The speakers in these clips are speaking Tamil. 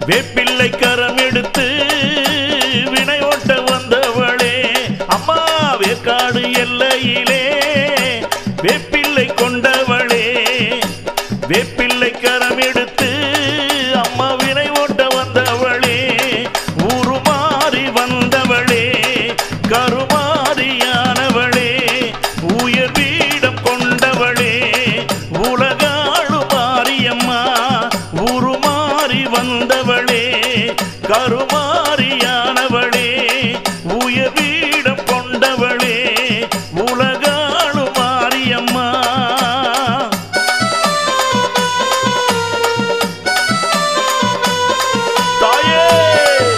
வேப்பிள்ளை கரம் எடுத்து வினை ஓட்ட வந்தவளே அம்மா வேக்காடு எல்லையிலே வேப்பிள்ளை கொண்டவளே வேப்பிள்ளை கரம் எடுத்து அம்மா வினை ஓட்ட வந்தவளே உருமாறி வந்தவளே கருமாறியானவளே உயர் வீடம் கொண்டவளே உலகாளு மாரியம்மா உருமாறி வந்தவளே கருமாறியானவளே உயர் வீடம் கொண்டவளே உலகாளு மாரியம்மா தாயே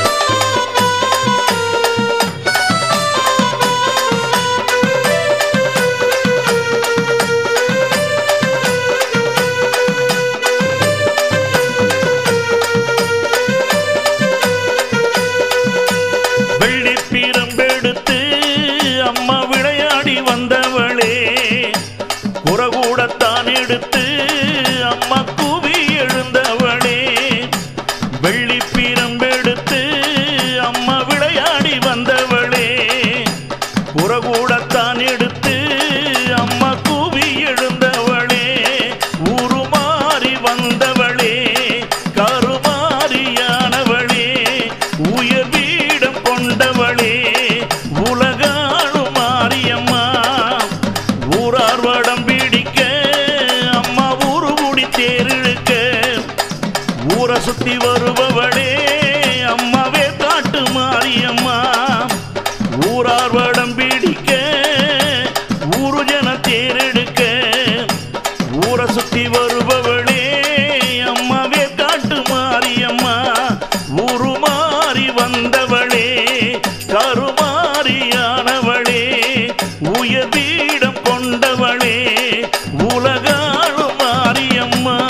வெள்ளி பிரம்பெடுத்து அம்மா விளையாடி வந்தவளே குறகூடத்தான் எடுத்து அம்மா கூவி எழுந்தவளே வெள்ளி பிரம்பெடுத்து அம்மா விளையாடி வந்தவளே குறகூடத்தான் எடுத்து அம்மா கூவி எழுந்தவளே உருமாறி வந்தவளே கருமாறியானவளே உயர் வீடம் கொண்டவளே உலகாளு மாரியம்மா ஊரார் வடம் பிடிக்க அம்மா ஊரு முடி தேரிழுக்க ஊரை சுத்தி வருபவளே அம்மாவே காட்டு மாரியம்மா ஊரார் வடம் பிடிக்க ஊரு ஜன தேரெடுக்க ஊரை சுத்தி வருபவளே அம்மாவே காட்டு மாரியம்மா ஊரு மாறி வந்தவளே கருமாறியானவளே உயர் வீடம் கொண்டவளே உலகாளு மாரியம்மா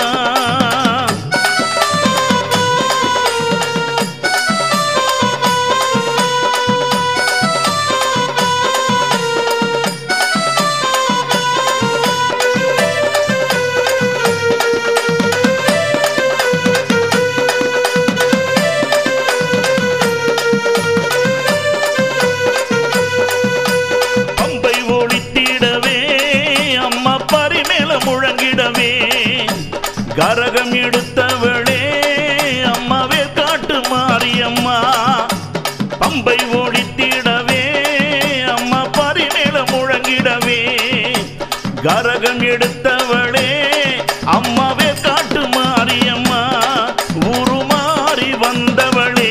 பம்பை ஒழித்திடவே அம்மா பரிமேல முழங்கிடவே கரகம் எடுத்தவளே அம்மாவே காட்டு மாரியம்மா பம்பை ஒழித்திடவே அம்மா பரிமேல முழங்கிடவே கரகம் எடுத்தவளே அம்மாவே காட்டு மாரியம்மா உருமாறி வந்தவளே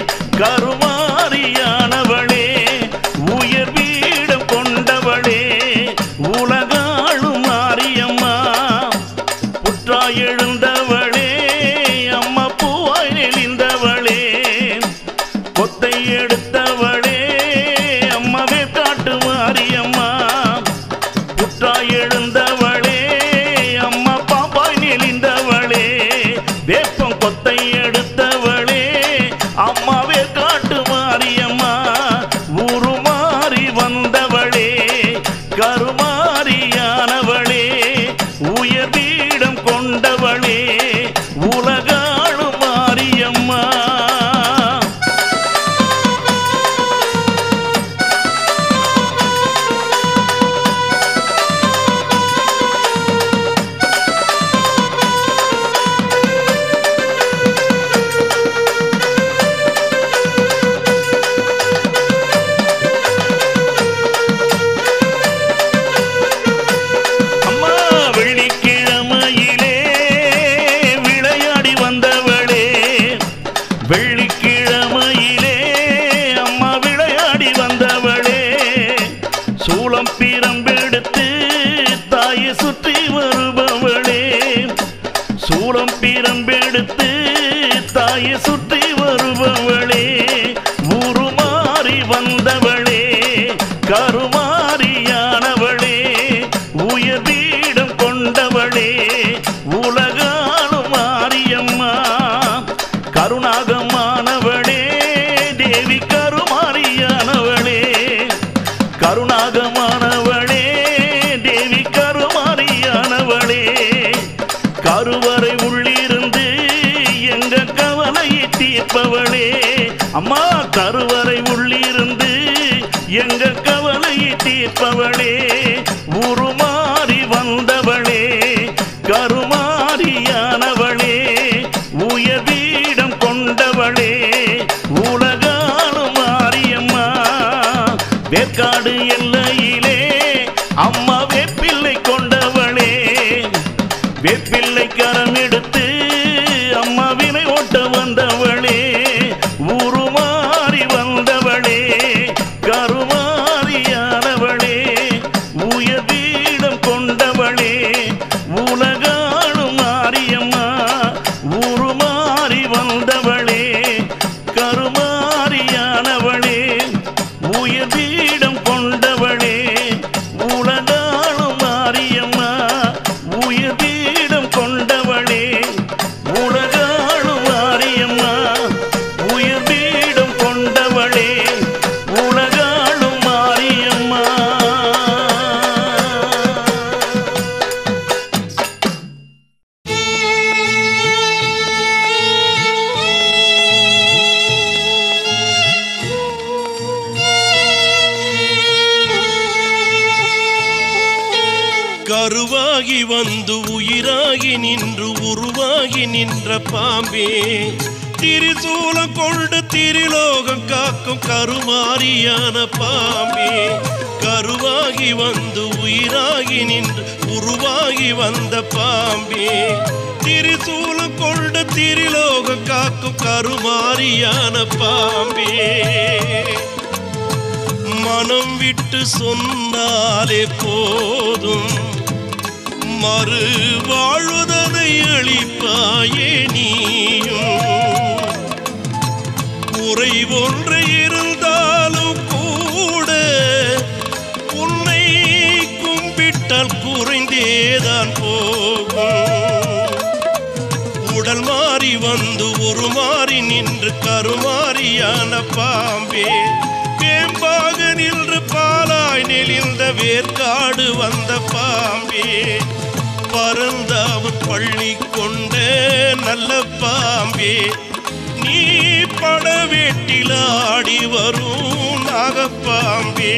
கருமாறியானவளே உயர் வீடம் கொண்டவளே உலகாளு மாரியம்மா புற்றாய் எழுந்தவளே அம்மா பூவாய் நெளிந்தவளே கொத்தை எடுத்தவளே அம்மாவே காட்டு மாரியம்மா புற்றாய் எழுந்தவளே அம்மா பாப்பாய் நெளிந்தவளே வேப்பம் கொத்தை எடுத்தவளே அம்மாவே காட்டு மாரியம்மா உருமாறி வந்தவளே கருமாறியானவளே உயர் வீடம் கொண்டவளே உலகாளு மாரியம்மா அம்மா வெள்ளிக்கிழமையிலே விளையாடி வந்தவளே வெள்ளிக்கிழமையிலே அம்மா விளையாடி வந்தவளே சூளம் பிரம்பெடுத்து தாயை சுற்றி வருபவளே சூளம் பிரம்பெடுத்து தாயை சுற்றி வருபவளே உருமாறி வந்தவளே கருமாறியானவளே உயர் வீடம் கொண்டவளே உலகாளு மாரியம்மா கருணாகமானவளே தேவி கருமாறியானவளே கருணாகமானவளே தேவி கருமாறியானவளே கருவறை உள்ளிருந்து எங்க கவலையை தீர்ப்பவளே அம்மா கருவறை உள்ளிருந்து எங்க கவலையை தீர்ப்பவளே உருமாறி வந்தவளே கருமாரியானவளே உயர் வீடம் கொண்டவளே உலகாலும் மாரியம்மா வேற்காடு எல்லையிலே அம்மா வேப்பிள்ளை கொண்டவளே வேப்பிள்ளை கரம் எடுத்து அம்மாவினை ஓட்ட வந்தவளே உருமாறி வந்தவளே கருமாரியானவளே உயர் வீடம் கொண்டவளே உலகாளும் மாரியம்மா உருமாறி வந்தவளே கருமாரியானவளே உயர் வீடம் கொண்டவளே உலகாளும் மாரியம்மா உயர் வீடம் கொண்டவளே உலகாளும் மாரியம்மா உயர் வீடம் கொண்டவளே உலகாளும் மாரியம்மா கருவாகி வந்து உயிராகி நின்று உருவாகி நின்ற பாம்பே திரிசூலம் கொண்டு திரிலோகம் காக்கும் கருமாரியான பாம்பே கருவாகி வந்து உயிராகி நின்று உருவாகி வந்த பாம்பே திரிசூலம் கொண்டு திரிலோகம் காக்கும் கருமாரியான பாம்பே மனம் விட்டு சொன்னாலே போதும் மறு வாழ்வதனை அளிப்பாயே நீயும் குறை ஒன்று இருந்தாலும் கூட உன்னை கும்பிட்டால் குறைந்தேதான் போகும் உடல் மாறி வந்து ஒரு மாறி நின்று கருமாறியான பாம்பே வேம்பாக நின்று பாலாய் நெளிந்த வேர்க்காடு வந்த பாம்பே பரந்தாவன் பள்ளி கொண்ட நல்ல பாம்பே நீ படவேட்டில் ஆடி வரும் நாகப்பாம்பே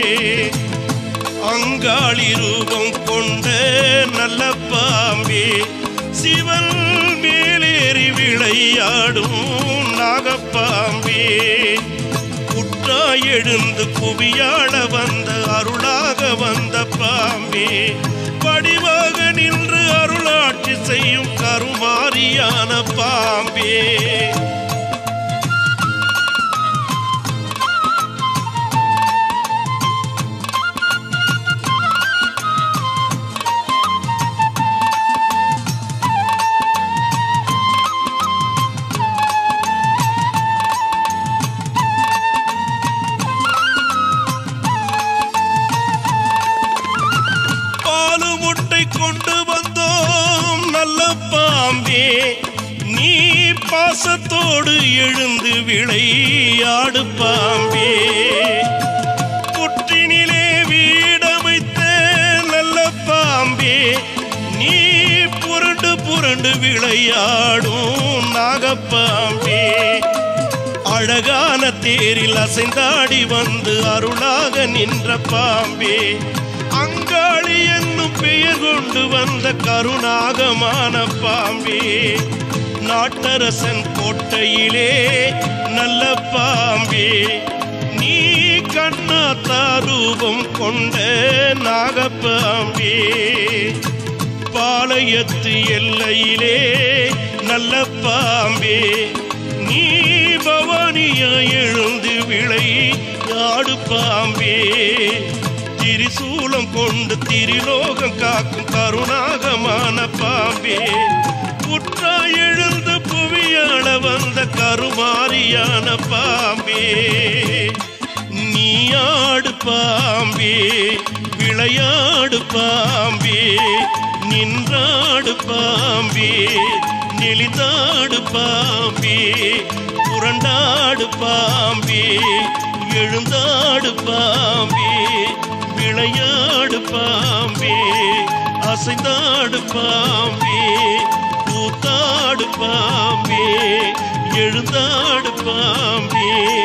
அங்காளி ரூபம் கொண்ட நல்ல பாம்பே சிவன் மேலேறி விளையாடும் நாகப்பாம்பே புற்றாய் எழுந்து புவியாள வந்த அருளாக வந்த பாம்பே வடிவாக நின்று அருளாட்சி செய்யும் கருமாரியான பாம்பே பாலு முட்டை கொண்டு வந்தோம் நல்ல பாம்பே நீ பாசத்தோடு எழுந்து விளையாடு பாம்பே புற்றினிலே வீடமைத்த நல்ல பாம்பே நீ புரண்டு புரண்டு விளையாடும் நாகப்பாம்பே அழகான தேரில் அசைந்தாடி வந்து அருளாக நின்ற பாம்பே அங்காளி என்னும் பெயர் கொண்டு வந்த கருணாகமான பாம்பே நாட்டரசன் கோட்டையிலே நல்ல பாம்பே நீ கண்ணாத்தா ரூபம் கொண்ட நாகப்பாம்பே பாளையத்து எல்லையிலே நல்ல பாம்பே நீ பவானியா எழுந்து விளை ஆடு பாம்பே திரிசூலம் கொண்டு திரிலோகம் காக்கும் கருணாகமான பாம்பே புற்றா எழுந்து புவியாள வந்த கருமாரியான பாம்பே நீ ஆடு பாம்பே விளையாடு பாம்பே நின்றாடு பாம்பே நெளிந்தாடு பாம்பே புரண்டாடு பாம்பே எழுந்தாடு பாம்பே விளையாடு பாம்பே அசைந்தாடு பாம்பே கூத்தாடு பாம்பே எழுந்தாடு பாம்பே